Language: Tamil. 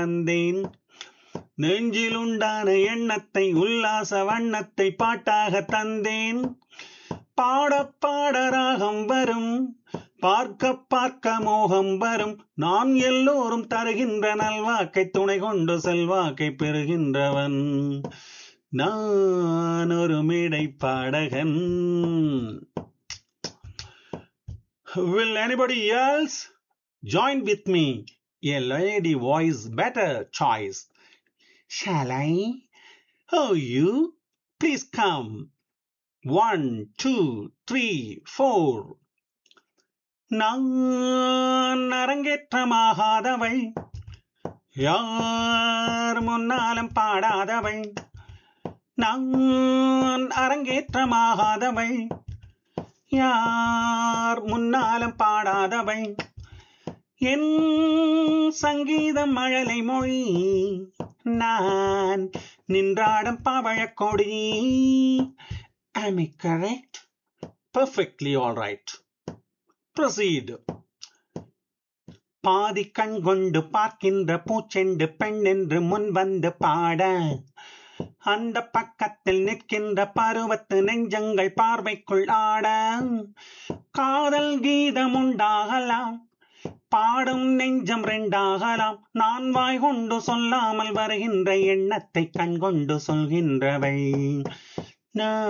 தந்தேன் நெஞ்சில் உண்டான எண்ணத்தை உல்லாச வண்ணத்தை பாட்டாக தந்தேன் பாட பாட ராகம் வரும் பார்க்க பார்க்க மோகம் வரும் நான் எல்லோரும் தருகின்ற நல்வாக்கை துணை கொண்டு செல்வாக்கை பெறுகின்றவன் நான் ஒரு மேடை பாடகன் Will anybody else join with me? A lady voice better choice. Shall I? Oh, you? Please come. One, two, three, four. நான் அரங்கேற்றமாகாதவை யார் முன்னாலும் பாடாதவை நான் அரங்கேற்றமாகாதவை யார் முன்னாலும் பாடாதவை என் சங்கீதம் மழலை மொழி நான் நின்றாடும் பவழக்கொடி Am I correct? Perfectly all right. Proceed. பாதி கண் கொண்டு பார்க்கின்ற பூச்செண்டு பெண் என்று முன் வந்து பாட அந்த பக்கத்தில் நிற்கின்ற பருவத்து நெஞ்சங்கள் பார்வைக்குள் ஆட காதல் கீதம் உண்டாகலாம் பாடும் நெஞ்சம் ரெண்டாகலாம் நான் வாய் கொண்டு சொல்லாமல் வருகின்ற எண்ணத்தை கண் கொண்டு சொல்கின்றவை நான்